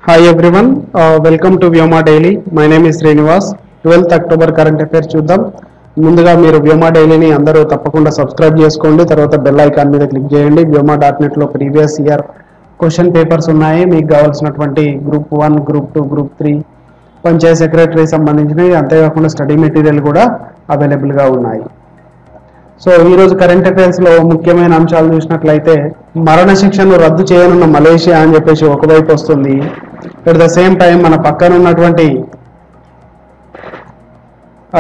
Hi everyone, uh, welcome to Vyoma Daily. My name is Srinivas. 12th October current affairs చూద్దాం ముందుగా మీరు వ్యోమా డైలీని అందరూ తప్పకుండా సబ్స్క్రైబ్ చేసుకోండి తర్వాత బెల్ ఐకాన్ మీద క్లిక్ చేయండి వ్యోమా డాట్ నెట్లో ప్రీవియస్ ఇయర్ క్వశ్చన్ పేపర్స్ ఉన్నాయి మీకు కావాల్సినటువంటి group one group two group three panchayat secretary సంబంధించినవి అంతేకాకుండా స్టడీ మెటీరియల్ కూడా అవైలబుల్గా ఉన్నాయి సో ఈ రోజు కరెంట్ అఫైర్స్ లో ముఖ్యమైన అంశాలు చూసినట్లయితే మరణ శిక్షను రద్దు చేయనున్న మలేషియా అని చెప్పేసి ఒకవైపు వస్తుంది ఎట్ ద సేమ్ టైం మన పక్కన ఉన్నటువంటి ఆ,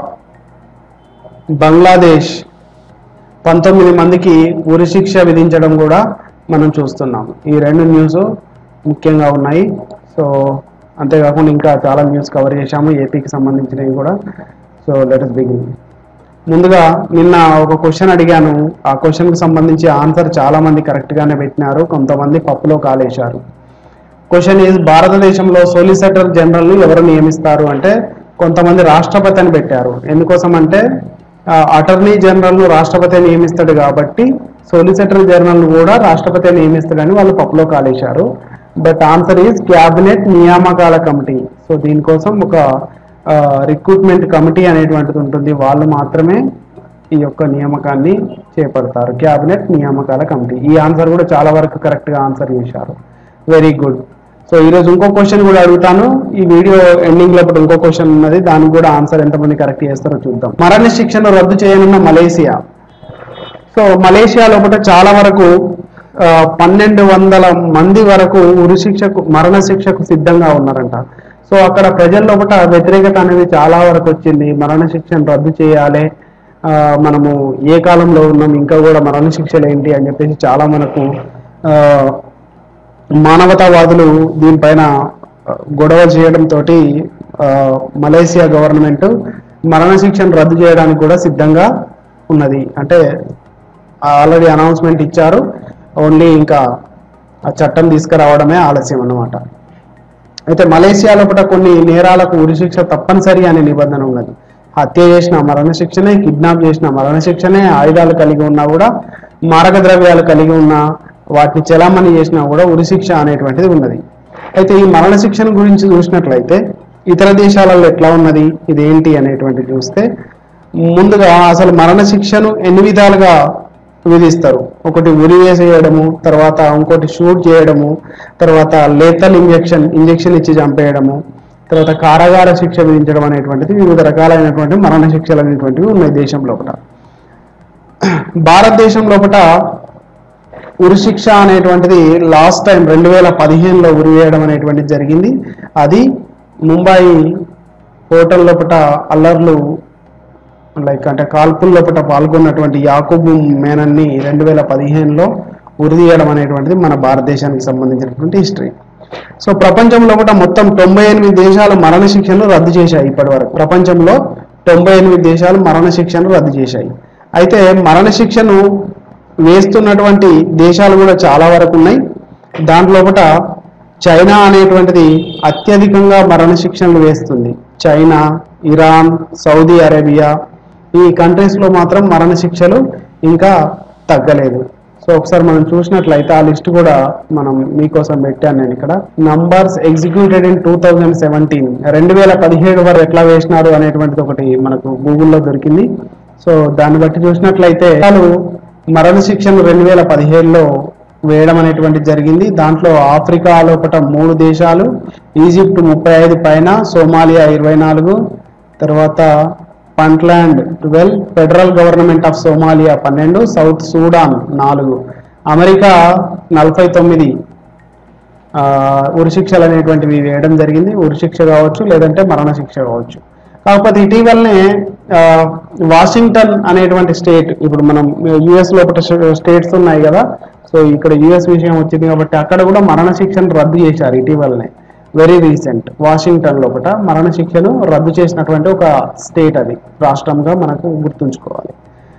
బంగ్లాదేశ్ పంతొమ్మిది మందికి ఉరి శిక్ష విధించడం కూడా మనం చూస్తున్నాం ఈ రెండు న్యూస్ ముఖ్యంగా ఉన్నాయి సో అంతేకాకుండా ఇంకా చాలా న్యూస్ కవర్ చేశాము ఏపీకి సంబంధించినవి కూడా సో లెట్ ఇస్ బిగిన్ ముందుగా నిన్న ఒక క్వశ్చన్ అడిగాను ఆ క్వశ్చన్ కి సంబంధించి ఆన్సర్ చాలా మంది కరెక్ట్ గానే పెట్టినారు కొంతమంది పప్పులో కాలేశారు క్వశ్చన్ ఈజ్ భారతదేశంలో సోలిసిటర్ జనరల్ ని ఎవరు నియమిస్తారు అంటే కొంతమంది రాష్ట్రపతి అని పెట్టారు ఎందుకోసం అంటే అటార్నీ జనరల్ ను రాష్ట్రపతి నియమిస్తాడు కాబట్టి సోలిసిటర్ జనరల్ కూడా రాష్ట్రపతి నియమిస్తాడని వాళ్ళు పప్పులో కాలేశారు బట్ ఆన్సర్ ఈజ్ క్యాబినెట్ నియామకాల కమిటీ సో దీనికోసం ఒక రిక్రూట్మెంట్ కమిటీ అనేటువంటిది ఉంటుంది వాళ్ళు మాత్రమే ఈ యొక్క నియామకాన్ని చేపడతారు క్యాబినెట్ నియామకాల కమిటీ ఈ ఆన్సర్ కూడా చాలా వరకు కరెక్ట్ గా ఆన్సర్ చేశారు వెరీ గుడ్ సో ఈ రోజు ఇంకో క్వశ్చన్ కూడా అడుగుతాను ఈ వీడియో ఎండింగ్ లోపల ఇంకో క్వశ్చన్ ఉన్నది దానికి కూడా ఆన్సర్ ఎంతమంది కరెక్ట్ చేస్తారో చూద్దాం మరణ శిక్షను రద్దు చేయనున్న మలేసియా సో మలేషియా లోపల చాలా వరకు ఆ, పన్నెండు వందల మంది వరకు ఉరి శిక్షకు మరణ శిక్షకు సిద్ధంగా ఉన్నారంట సో అక్కడ ప్రజల లోపల వ్యతిరేకత అనేది చాలా వరకు వచ్చింది మరణ శిక్షను రద్దు చేయాలి ఆ, మనము ఏ కాలంలో ఉన్నాం ఇంకా కూడా మరణ శిక్షలు ఏంటి అని చెప్పేసి చాలా మనకు ఆ, మానవతావాదులు దీనిపైన ఆ, గొడవ చేయడంతో మలేసియా గవర్నమెంట్ మరణ శిక్షను రద్దు చేయడానికి కూడా సిద్ధంగా ఉన్నది అంటే ఆల్రెడీ అనౌన్స్మెంట్ ఇచ్చారు ఓన్లీ ఇంకా ఆ చట్టం తీసుకురావడమే ఆలస్యం అన్నమాట అయితే మలేసియా లోపల కొన్ని నేరాలకు ఉరిశిక్ష తప్పనిసరి అనే నిబంధన ఉన్నది హత్య చేసిన మరణ శిక్షనే కిడ్నాప్ చేసిన మరణ శిక్షనే ఆయుధాలు కలిగి ఉన్నా కూడా మారక ద్రవ్యాలు కలిగి ఉన్నా వాటిని చెలామణి చేసినా కూడా ఉరిశిక్ష అనేటువంటిది ఉన్నది అయితే ఈ మరణ శిక్షణ గురించి చూసినట్లయితే ఇతర దేశాలలో ఎట్లా ఉన్నది ఇదేంటి అనేటువంటిది చూస్తే ముందుగా అసలు మరణ శిక్షను ఎన్ని విధాలుగా విధిస్తారు ఒకటి ఉరి వేసేయడము తర్వాత ఇంకోటి షూట్ చేయడము తర్వాత లేతల్ ఇంజెక్షన్ ఇంజెక్షన్ ఇచ్చి చంపేయడము తర్వాత కారాగార శిక్ష విధించడం అనేటువంటిది వివిధ రకాలైనటువంటి మరణ శిక్షలు అనేటువంటివి ఉన్నాయి దేశం లోపల భారతదేశం లోపల ఉరి శిక్ష అనేటువంటిది లాస్ట్ టైం రెండు వేల పదిహేనులో ఉరి వేయడం అనేటువంటిది జరిగింది అది ముంబై హోటల్ లోపల అల్లర్లు లైక్ అంటే కాల్పుల లోపల పాల్గొన్నటువంటి యాకూబు మేనన్ని రెండు వేల పదిహేనులో ఉరి తీయడం అనేటువంటిది మన భారతదేశానికి సంబంధించినటువంటి హిస్టరీ సో ప్రపంచం లోపల మొత్తం తొంభై ఎనిమిది దేశాలు మరణ శిక్షను రద్దు చేశాయి ఇప్పటి వరకు ప్రపంచంలో తొంభై ఎనిమిది దేశాలు మరణ శిక్షను రద్దు చేశాయి అయితే మరణ శిక్షను వేస్తున్నటువంటి దేశాలు కూడా చాలా వరకు ఉన్నాయి దాంట్లోపట చైనా అనేటువంటిది అత్యధికంగా మరణ శిక్షణలు వేస్తుంది చైనా ఇరాన్ సౌదీ అరేబియా ఈ కంట్రీస్ లో మాత్రం మరణ శిక్షలు ఇంకా తగ్గలేదు సో ఒకసారి మనం చూసినట్లయితే ఆ లిస్ట్ కూడా మనం మీకోసం పెట్టాను నేను ఇక్కడ numbers executed in two thousand seventeen రెండు వేల పదిహేడు వరకు ఎట్లా వేసినారు అనేటువంటిది ఒకటి మనకు గూగుల్లో దొరికింది సో దాన్ని బట్టి చూసినట్లయితే వాళ్ళు మరణ శిక్షను రెండు వేల పదిహేడులో వేయడం అనేటువంటిది జరిగింది దాంట్లో ఆఫ్రికా లోపల మూడు దేశాలు ఈజిప్ట్ ముప్పై ఐదు పైన సోమాలియా ఇరవై నాలుగు తర్వాత Puntland twelve federal government of Somalia పన్నెండు సౌత్ సూడాన్ నాలుగు అమెరికా నలభై తొమ్మిది ఆ, ఉరిశిక్షలు అనేటువంటివి వేయడం జరిగింది ఉరిశిక్ష కావచ్చు లేదంటే మరణ శిక్ష కావచ్చు కాకపోతే ఇటీవలనే ఆ, వాషింగ్టన్ అనేటువంటి స్టేట్ ఇప్పుడు మనం యుఎస్ లోపల స్టేట్స్ ఉన్నాయి కదా సో ఇక్కడ యుఎస్ విషయం వచ్చింది కాబట్టి అక్కడ కూడా మరణ శిక్షను రద్దు చేశారు ఇటీవలనే వెరీ రీసెంట్ వాషింగ్టన్ లోపల మరణ శిక్షను రద్దు చేసినటువంటి ఒక స్టేట్ అది రాష్ట్రంగా మనకు గుర్తుంచుకోవాలి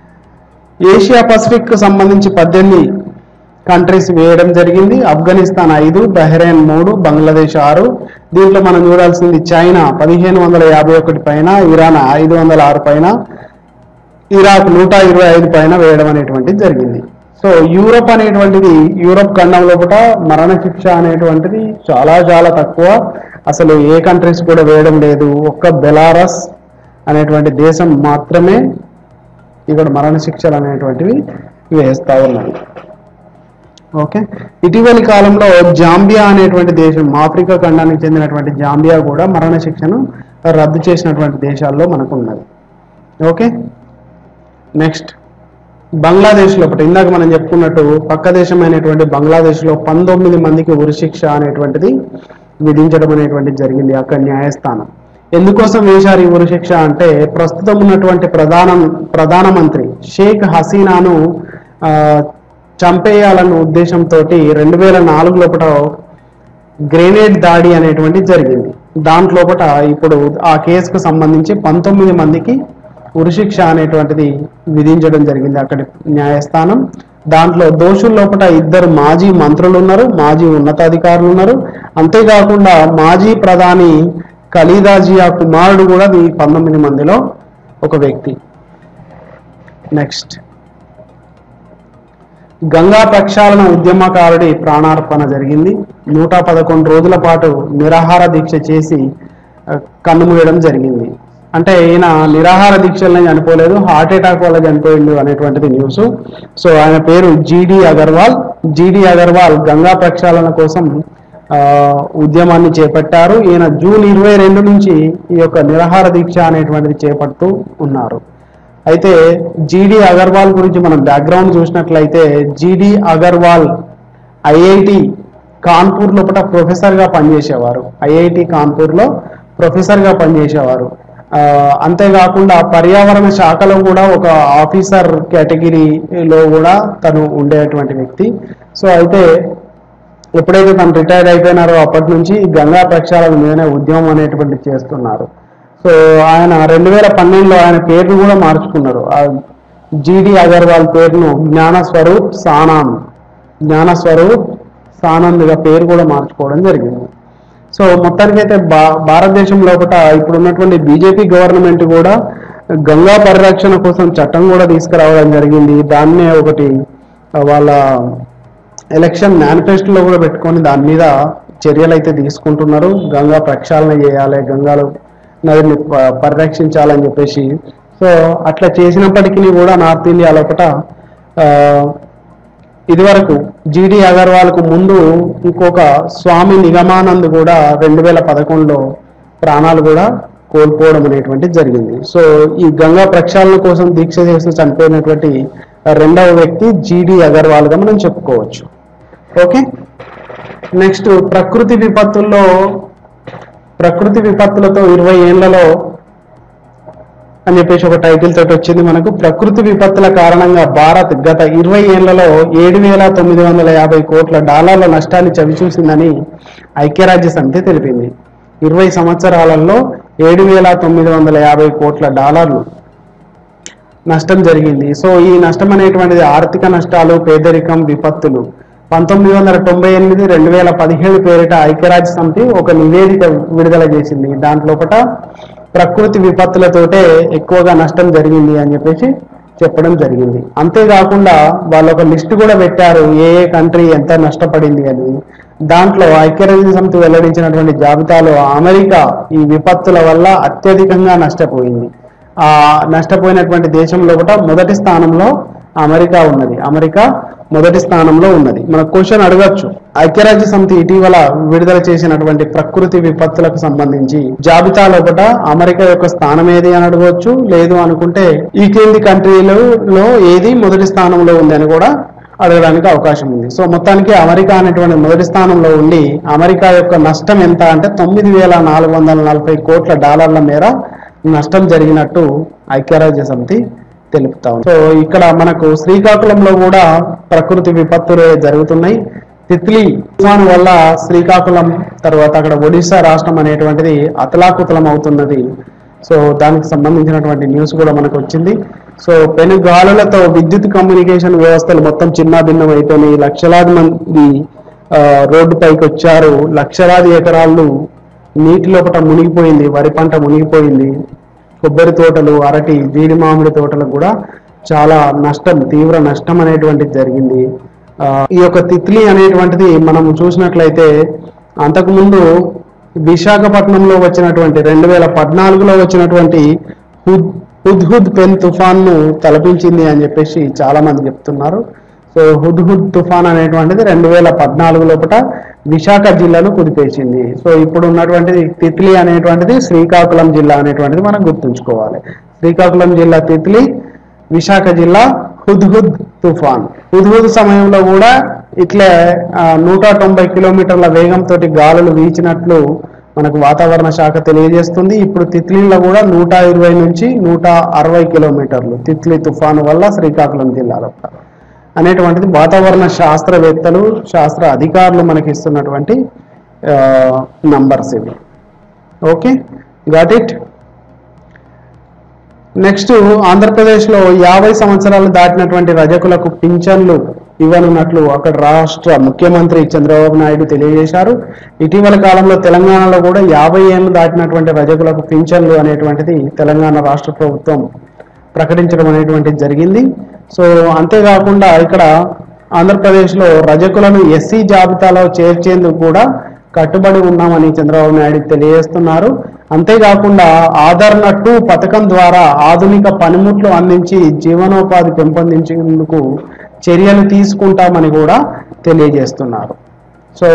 ఏషియా పసిఫిక్ కు సంబంధించి పద్దెనిమిది కంట్రీస్ వేయడం జరిగింది ఆఫ్ఘనిస్తాన్ ఐదు బహ్రెయిన్ మూడు బంగ్లాదేశ్ ఆరు దీంట్లో మనం చూడాల్సింది చైనా పదిహేను వందల యాభై ఒకటి పైన ఇరాన్ ఐదు వందల ఆరు పైన ఇరాక్ నూట ఇరవై ఐదు పైన వేయడం అనేటువంటిది జరిగింది సో యూరోప్ అనేటువంటిది యూరోప్ ఖండం లోపల మరణ శిక్ష అనేటువంటిది చాలా చాలా తక్కువ అసలు ఏ కంట్రీస్ కూడా వేయడం లేదు ఒక్క బెలారస్ అనేటువంటి దేశం మాత్రమే ఇక్కడ మరణ శిక్షలు అనేటువంటివి వేస్తా ఉన్నాయి ఓకే ఇటీవలి కాలంలో జాంబియా అనేటువంటి దేశం ఆఫ్రికా ఖండానికి చెందినటువంటి జాంబియా కూడా మరణ శిక్షను రద్దు చేసినటువంటి దేశాల్లో మనకు ఉన్నది ఓకే నెక్స్ట్ బంగ్లాదేశ్ లోపల ఇందాక మనం చెప్పుకున్నట్టు పక్క దేశమైనటువంటి బంగ్లాదేశ్లో పంతొమ్మిది మందికి ఉరిశిక్ష అనేటువంటిది విధించడం అనేటువంటిది జరిగింది అక్కడ న్యాయస్థానం ఎందుకోసం వేశారు ఈ ఉరిశిక్ష అంటే ప్రస్తుతం ఉన్నటువంటి ప్రధాన ప్రధానమంత్రి షేక్ హసీనాను ఆ, చంపేయాలన్న ఉద్దేశంతో రెండు వేల నాలుగు లోపల గ్రెనేడ్ దాడి అనేటువంటి జరిగింది దాంట్లోపట ఇప్పుడు ఆ కేసుకు సంబంధించి పంతొమ్మిది మందికి ఉరిశిక్ష అనేటువంటిది విధించడం జరిగింది అక్కడి న్యాయస్థానం దాంట్లో దోషుల లోపల ఇద్దరు మాజీ మంత్రులు ఉన్నారు మాజీ ఉన్నతాధికారులు ఉన్నారు అంతేకాకుండా మాజీ ప్రధాని ఖలీదాజియా కుమారుడు కూడా ఈ పంతొమ్మిది మందిలో ఒక వ్యక్తి నెక్స్ట్ గంగా ప్రక్షాళన ఉద్యమకారుడి ప్రాణార్పణ జరిగింది నూట పదకొండు రోజుల పాటు నిరాహార దీక్ష చేసి ఆ, కన్నుమూయడం జరిగింది అంటే ఈయన నిరాహార దీక్షలనే చనిపోలేదు హార్ట్ అటాక్ వల్ల చనిపోయిండు అనేటువంటిది న్యూస్ సో ఆయన పేరు జీడి అగర్వాల్ జీడి అగర్వాల్ గంగా ప్రక్షాళన కోసం ఆ, ఉద్యమాన్ని చేపట్టారు ఈయన జూన్ ఇరవై రెండు నుంచి ఈ యొక్క నిరాహార దీక్ష అనేటువంటిది చేపడుతూ ఉన్నారు అయితే జీడి అగర్వాల్ గురించి మనం బ్యాక్గ్రౌండ్ చూసినట్లయితే జీడి అగర్వాల్ ఐఐటి కాన్పూర్ లోపల ప్రొఫెసర్ గా పనిచేసేవారు ఐఐటి కాన్పూర్ లో ప్రొఫెసర్ గా పనిచేసేవారు ఆ, అంతేకాకుండా పర్యావరణ శాఖలో కూడా ఒక ఆఫీసర్ కేటగిరీలో కూడా తను ఉండేటువంటి వ్యక్తి సో అయితే ఎప్పుడైతే తను రిటైర్డ్ అయిపోయినారో అప్పటి నుంచి గంగా ప్రక్షాళన మీదనే ఉద్యమం అనేటువంటి చేస్తున్నారు సో ఆయన రెండు వేల పన్నెండులో ఆయన పేరును కూడా మార్చుకున్నారు ఆ జీడి అగర్వాల్ పేరును జ్ఞాన స్వరూప్ సానాంద్ జ్ఞాన స్వరూప్ సానంద్గా పేరు కూడా మార్చుకోవడం జరిగింది సో మొత్తానికైతే భా భారతదేశం లోపల ఇప్పుడు ఉన్నటువంటి బీజేపీ గవర్నమెంట్ కూడా గంగా పరిరక్షణ కోసం చట్టం కూడా తీసుకురావడం జరిగింది దాన్నే ఒకటి ఆ, వాళ్ళ ఎలక్షన్ మేనిఫెస్టోలో కూడా పెట్టుకొని దాని మీద చర్యలు అయితే తీసుకుంటున్నారు గంగా ప్రక్షాళన చేయాలి గంగాలో నదిని ప- పరిరక్షించాలని చెప్పేసి సో అట్లా చేసినప్పటికీ కూడా నార్త్ ఇండియా లోపల ఆ, ఇదివరకు జీడి అగర్వాల్కు ముందు ఇంకొక స్వామి నిగమానంద్ కూడా రెండు వేల పదకొండులో ప్రాణాలు కూడా కోల్పోవడం అనేటువంటి జరిగింది సో ఈ గంగా ప్రక్షాళన కోసం దీక్ష చేసి చనిపోయినటువంటి రెండవ వ్యక్తి జీడి అగర్వాల్గా మనం చెప్పుకోవచ్చు ఓకే నెక్స్ట్ ప్రకృతి విపత్తుల్లో ప్రకృతి విపత్తులతో ఇరవై ఏళ్లలో అని చెప్పేసి ఒక టైటిల్ తోటి వచ్చింది మనకు ప్రకృతి విపత్తుల కారణంగా భారత్ గత ఇరవై ఏళ్లలో ఏడు వేల తొమ్మిది వందల యాభై కోట్ల డాలర్ల నష్టాన్ని చవిచూసిందని ఐక్యరాజ్య సమితి తెలిపింది ఇరవై సంవత్సరాలలో ఏడు వేల తొమ్మిది వందల యాభై కోట్ల డాలర్లు నష్టం జరిగింది సో ఈ నష్టం అనేటువంటిది ఆర్థిక నష్టాలు పేదరికం విపత్తులు పంతొమ్మిది వందల తొంభై ఎనిమిది రెండు వేల పదిహేడు పేరిట ఐక్యరాజ్య సమితి ఒక నివేదిక విడుదల చేసింది దాంట్లోపట ప్రకృతి విపత్తులతోటే ఎక్కువగా నష్టం జరిగింది అని చెప్పేసి చెప్పడం జరిగింది అంతేకాకుండా వాళ్ళు ఒక లిస్ట్ కూడా పెట్టారు ఏ ఏ కంట్రీ ఎంత నష్టపడింది అని దాంట్లో ఐక్యరాజ్య సమితి వెల్లడించినటువంటి జాబితాలో అమెరికా ఈ విపత్తుల వల్ల అత్యధికంగా నష్టపోయింది ఆ నష్టపోయినటువంటి దేశంలో కూడా మొదటి స్థానంలో అమెరికా ఉన్నది అమెరికా మొదటి స్థానంలో ఉన్నది మన క్వశ్చన్ అడగచ్చు ఐక్యరాజ్య సమితి ఇటీవల విడుదల చేసినటువంటి ప్రకృతి విపత్తులకు సంబంధించి జాబితా లోపల అమెరికా యొక్క స్థానం ఏది అని అడగవచ్చు లేదు అనుకుంటే ఈ కింది కంట్రీలలో ఏది మొదటి స్థానంలో ఉంది అని కూడా అడగడానికి అవకాశం ఉంది సో మొత్తానికి అమెరికా అనేటువంటి మొదటి స్థానంలో ఉండి అమెరికా యొక్క నష్టం ఎంత అంటే తొమ్మిది వేల నాలుగు వందల నలభై కోట్ల డాలర్ల మేర నష్టం జరిగినట్టు ఐక్యరాజ్య సమితి తెలుపుతా ఉంది సో ఇక్కడ మనకు శ్రీకాకుళంలో కూడా ప్రకృతి విపత్తులు జరుగుతున్నాయి తిత్లీ తుఫాను వల్ల శ్రీకాకుళం తర్వాత అక్కడ ఒడిశా రాష్ట్రం అనేటువంటిది అతలాకుతలం అవుతున్నది సో దానికి సంబంధించినటువంటి న్యూస్ కూడా మనకు వచ్చింది సో పెను గాలులతో విద్యుత్ కమ్యూనికేషన్ వ్యవస్థలు మొత్తం చిన్నాభిన్నం అయిపోయినాయి లక్షలాది మంది ఆ, రోడ్డుపైకి వచ్చారు లక్షలాది ఎకరాలు నీటి లోపల మునిగిపోయింది వరి పంట మునిగిపోయింది కొబ్బరి తోటలు అరటి జీడి మామిడి తోటలు కూడా చాలా నష్టం తీవ్ర నష్టం అనేటువంటిది జరిగింది ఆ, ఈ యొక్క తిత్లీ అనేటువంటిది మనం చూసినట్లయితే అంతకుముందు విశాఖపట్నంలో వచ్చినటువంటి రెండు వేల పద్నాలుగులో వచ్చినటువంటి హుద్ హుద్హుద్ పెన్ తుఫాన్ను తలపించింది అని చెప్పేసి చాలా మంది చెప్తున్నారు సో హుద్హుద్ తుఫాన్ అనేటువంటిది రెండు వేల పద్నాలుగు లోపల విశాఖ జిల్లాను కుదిపేసింది సో ఇప్పుడు ఉన్నటువంటిది తిత్లీ అనేటువంటిది శ్రీకాకుళం జిల్లా అనేటువంటిది మనం గుర్తుంచుకోవాలి శ్రీకాకుళం జిల్లా తిత్లీ విశాఖ జిల్లా హుద్హుద్ తుఫాన్ హుద్హుద్ సమయంలో కూడా ఇట్లే ఆ, నూట తొంభై కిలోమీటర్ల వేగంతో గాలులు వీచినట్లు మనకు వాతావరణ శాఖ తెలియజేస్తుంది ఇప్పుడు తిత్లీలో కూడా నూట ఇరవై నుంచి నూట అరవై కిలోమీటర్లు తిత్లీ తుఫాను వల్ల శ్రీకాకుళం జిల్లాలో అనేటువంటిది వాతావరణ శాస్త్రవేత్తలు శాస్త్ర అధికారులు మనకి ఇస్తున్నటువంటి నంబర్స్ ఇవి ఓకే గాట్ ఇట్ నెక్స్ట్ ఆంధ్రప్రదేశ్లో యాభై సంవత్సరాలు దాటినటువంటి రజకులకు పింఛన్లు ఇవ్వనున్నట్లు అక్కడ రాష్ట్ర ముఖ్యమంత్రి చంద్రబాబు నాయుడు తెలియజేశారు ఇటీవల కాలంలో తెలంగాణలో కూడా యాభై ఏళ్ళు దాటినటువంటి రజకులకు పింఛన్లు అనేటువంటిది తెలంగాణ రాష్ట్ర ప్రభుత్వం ప్రకటించడం అనేటువంటిది జరిగింది సో అంతేకాకుండా ఇక్కడ ఆంధ్రప్రదేశ్లో రజకులను ఎస్సీ జాబితాలో చేర్చేందుకు కూడా కట్టుబడి ఉన్నామని చంద్రబాబు నాయుడు తెలియజేస్తున్నారు అంతేకాకుండా ఆదరణ టూ పథకం ద్వారా ఆధునిక పనిముట్లు అందించి జీవనోపాధి పెంపొందించేందుకు చర్యలు తీసుకుంటామని కూడా తెలియజేస్తున్నారు సో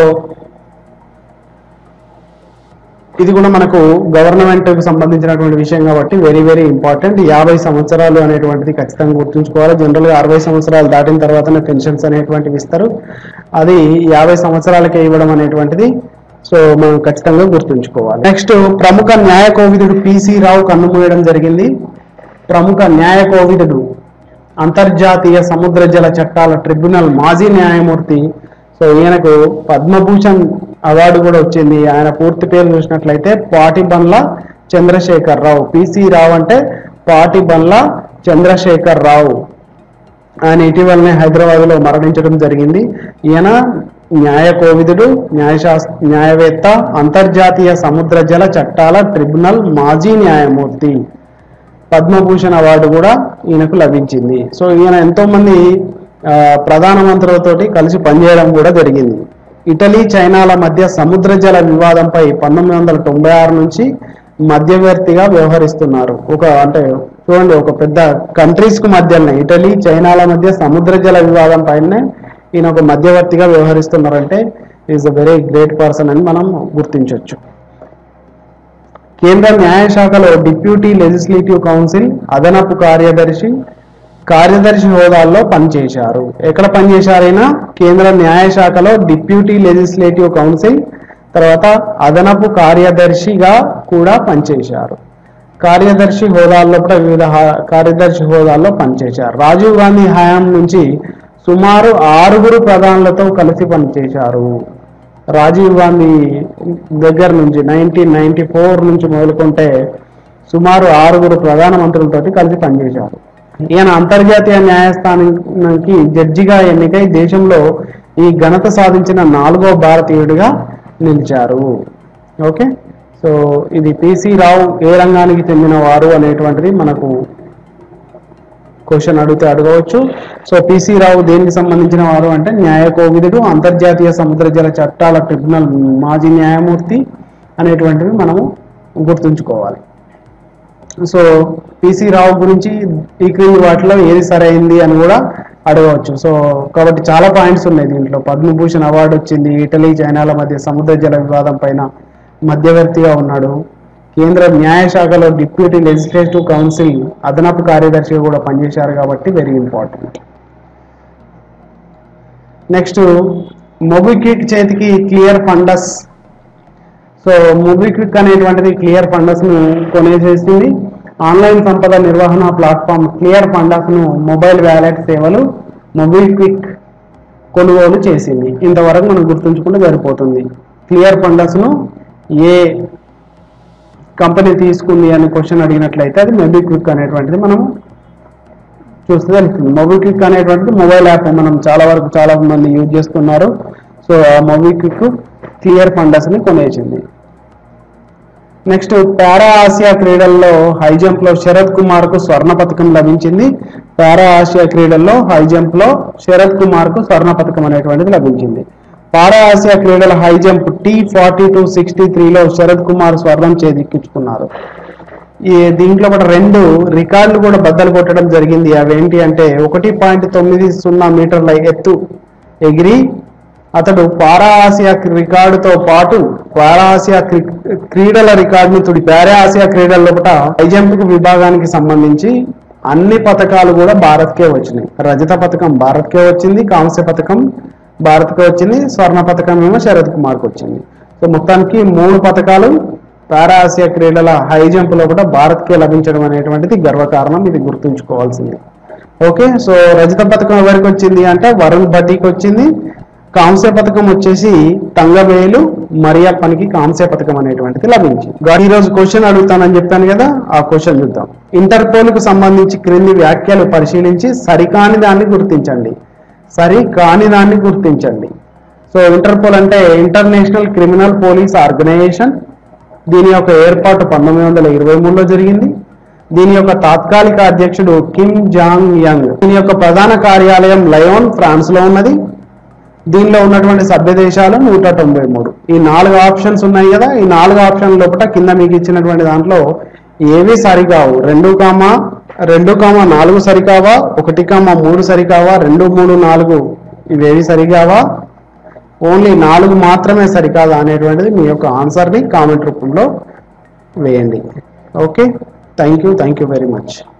ఇది కూడా మనకు గవర్నమెంట్ కి సంబంధించినటువంటి విషయం కాబట్టి వెరీ వెరీ ఇంపార్టెంట్ యాభై సంవత్సరాలు అనేటువంటిది ఖచ్చితంగా గుర్తుంచుకోవాలి జనరల్ గా అరవై సంవత్సరాలు దాటిన తర్వాతనే పెన్షన్స్ అనేటువంటివి ఇస్తారు అది యాభై సంవత్సరాలకే ఇవ్వడం అనేటువంటిది సో మనం ఖచ్చితంగా గుర్తుంచుకోవాలి నెక్స్ట్ ప్రముఖ న్యాయ కోవిదుడు పిసి రావు కన్నుమూయడం జరిగింది ప్రముఖ న్యాయ కోవిదుడు అంతర్జాతీయ సముద్ర జల చట్టాల ట్రిబ్యునల్ మాజీ న్యాయమూర్తి సో ఈయనకు పద్మభూషణ్ అవార్డు కూడా వచ్చింది ఆయన పూర్తి పేరు చూసినట్లయితే పాటిబండ్ల చంద్రశేఖర్ రావు పిసి రావు అంటే పాటిబండ్ల చంద్రశేఖర్ రావు ఆయన ఇటీవలనే హైదరాబాద్ లో మరణించడం జరిగింది ఈయన న్యాయ కోవిదుడు న్యాయశాస్ న్యాయవేత్త అంతర్జాతీయ సముద్ర జల చట్టాల ట్రిబ్యునల్ మాజీ న్యాయమూర్తి పద్మభూషణ్ అవార్డు కూడా ఈయనకు లభించింది సో ఈయన ఎంతో మంది ఆ, ప్రధానమంత్రులతోటి కలిసి పనిచేయడం కూడా జరిగింది ఇటలీ చైనాల మధ్య సముద్ర జల వివాదంపై పంతొమ్మిది వందల తొంభై ఆరు నుంచి మధ్యవర్తిగా వ్యవహరిస్తున్నారు ఒక అంటే చూడండి ఒక పెద్ద కంట్రీస్ కు మధ్యనే ఇటలీ చైనాల మధ్య సముద్ర జల వివాదం పైనే ఈయన ఒక మధ్యవర్తిగా వ్యవహరిస్తున్నారంటే is a very great person అని మనం గుర్తించవచ్చు కేంద్ర న్యాయశాఖలో డిప్యూటీ లెజిస్లేటివ్ కౌన్సిల్ అదనపు కార్యదర్శి కార్యదర్శి హోదాల్లో పనిచేశారు ఎక్కడ పనిచేశారైనా కేంద్ర న్యాయశాఖలో డిప్యూటీ లెజిస్లేటివ్ కౌన్సిల్ తర్వాత అదనపు కార్యదర్శిగా కూడా పనిచేశారు కార్యదర్శి హోదాల్లో కూడా వివిధ హా- కార్యదర్శి హోదాల్లో పనిచేశారు రాజీవ్ గాంధీ హయాం నుంచి సుమారు ఆరుగురు ప్రధానులతో కలిసి పనిచేశారు రాజీవ్ గాంధీ దగ్గర నుంచి నైన్టీన్ నైన్టీ ఫోర్ నుంచి మొదలుకుంటే సుమారు ఆరుగురు ప్రధానమంత్రులతోటి కలిసి పనిచేశారు ఈయన అంతర్జాతీయ న్యాయస్థానానికి జడ్జిగా ఎన్నికై దేశంలో ఈ ఘనత సాధించిన నాలుగో భారతీయుడిగా నిలిచారు ఓకే సో ఇది పిసి రావు ఏ రంగానికి చెందిన వారు అనేటువంటిది మనకు క్వశ్చన్ అడిగితే అడగవచ్చు సో పిసి రావు దేనికి సంబంధించిన వారు అంటే న్యాయ కోవిదుడు అంతర్జాతీయ సముద్ర జల చట్టాల ట్రిబ్యునల్ మాజీ న్యాయమూర్తి అనేటువంటివి మనము గుర్తుంచుకోవాలి సో పిసి రావు గురించి ఈ క్రింది వాటిలో ఏది సరైంది అని కూడా అడగవచ్చు సో కాబట్టి చాలా పాయింట్స్ ఉన్నాయి దీంట్లో పద్మభూషణ్ అవార్డు వచ్చింది ఇటలీ చైనాల మధ్య సముద్ర జల వివాదం పైన మధ్యవర్తిగా ఉన్నాడు కేంద్ర న్యాయశాఖలో డిప్యూటీ లెజిస్లేటివ్ కౌన్సిల్ అదనపు కార్యదర్శిగా కూడా పనిచేశారు కాబట్టి వెరీ ఇంపార్టెంట్ నెక్స్ట్ మొబిక్విక్ చేతికి క్లియర్ ఫండస్ సో మొబిక్విక్ అనేటువంటిది క్లియర్ ఫండస్ ను కొనేసేసింది ఆన్లైన్ సంపద నిర్వహణ ప్లాట్ఫామ్ క్లియర్ ఫండస్ ను మొబైల్ వ్యాలెట్ సేవలు మొబిక్విక్ కొనుగోలు చేసింది ఇంతవరకు మనం గుర్తుంచుకుంటే సరిపోతుంది క్లియర్ ఫండస్ ను ఏ కంపెనీ తీసుకుంది అని క్వశ్చన్ అడిగినట్లయితే అది మొబిక్విక్ అనేటువంటిది మనం చూస్తే తెలుస్తుంది మొబిక్విక్ అనేటువంటిది మొబైల్ యాప్ మనం చాలా వరకు చాలా మంది యూజ్ చేస్తున్నారు సో ఆ మొబిక్విక్ క్లియర్ ఫండస్ ని కొనేసింది నెక్స్ట్ పారా ఆసియా క్రీడల్లో హై జంప్ లో శరత్ కుమార్ కు స్వర్ణ పథకం లభించింది పారా ఆసియా క్రీడల్లో హై జంప్ లో శరత్ కుమార్ కు స్వర్ణ పథకం అనేటువంటిది లభించింది పారా ఆసియా క్రీడల high jump T forty two sixty త్రీలో శరత్ కుమార్ స్వర్ణం చేజిక్కించుకున్నారు ఈ దీంట్లో కూడా రెండు రికార్డులు కూడా బద్దలు కొట్టడం జరిగింది అవేంటి అంటే ఒకటి పాయింట్ తొమ్మిది సున్నా మీటర్ల ఎత్తు ఎగిరి అతడు పారా ఆసియా రికార్డుతో పాటు పారా ఆసియా క్రి- క్రీడల రికార్డుని తుడి పారా ఆసియా క్రీడల లోపల హై జంప్ విభాగానికి సంబంధించి అన్ని పథకాలు కూడా భారత్కే వచ్చినాయి రజత పథకం భారత్కే వచ్చింది కాంస్య పథకం భారత్కే వచ్చింది స్వర్ణ పథకం ఏమో శరత్ కుమార్కి వచ్చింది సో మొత్తానికి మూడు పథకాలు పారా ఆసియా క్రీడల హై జంప్ లో కూడా భారత్కే లభించడం అనేటువంటిది గర్వకారణం ఇది గుర్తుంచుకోవాల్సింది ఓకే సో రజత పథకం ఎవరికి వచ్చింది అంటే వరుణ్ భట్టీకి వచ్చింది కాంస్య పథకం వచ్చేసి తంగవేలు మరియప్పనికి కాంస్య పథకం అనేటువంటిది లభించింది గా- ఈ రోజు క్వశ్చన్ అడుగుతానని చెప్పాను కదా ఆ క్వశ్చన్ చూద్దాం ఇంటర్పోల్ కు సంబంధించి క్రింది వ్యాఖ్యలు పరిశీలించి సరికాని దాన్ని గుర్తించండి సరి కాని దాన్ని గుర్తించండి సో ఇంటర్పోల్ అంటే ఇంటర్నేషనల్ క్రిమినల్ పోలీస్ ఆర్గనైజేషన్ దీని యొక్క ఏర్పాటు పంతొమ్మిది వందల ఇరవై మూడులో జరిగింది దీని యొక్క తాత్కాలిక అధ్యక్షుడు కిమ్ జాంగ్ యంగ్ దీని యొక్క ప్రధాన కార్యాలయం లయోన్ ఫ్రాన్స్ లో ఉన్నది దీనిలో ఉన్నటువంటి సభ్య దేశాలు నూట తొంభై మూడు ఈ నాలుగు ఆప్షన్స్ ఉన్నాయి కదా ఈ నాలుగు ఆప్షన్ లోపల కింద మీకు ఇచ్చినటువంటి దాంట్లో ఏవి సరికావు రెండు కామా రెండు కామా నాలుగు సరికావా ఒకటి కామా మూడు సరికావా రెండు మూడు నాలుగు ఇవేవి సరికావా ఓన్లీ నాలుగు మాత్రమే సరికాదా అనేటువంటిది మీ యొక్క ఆన్సర్ని కామెంట్ రూపంలో వేయండి okay thank you thank you very much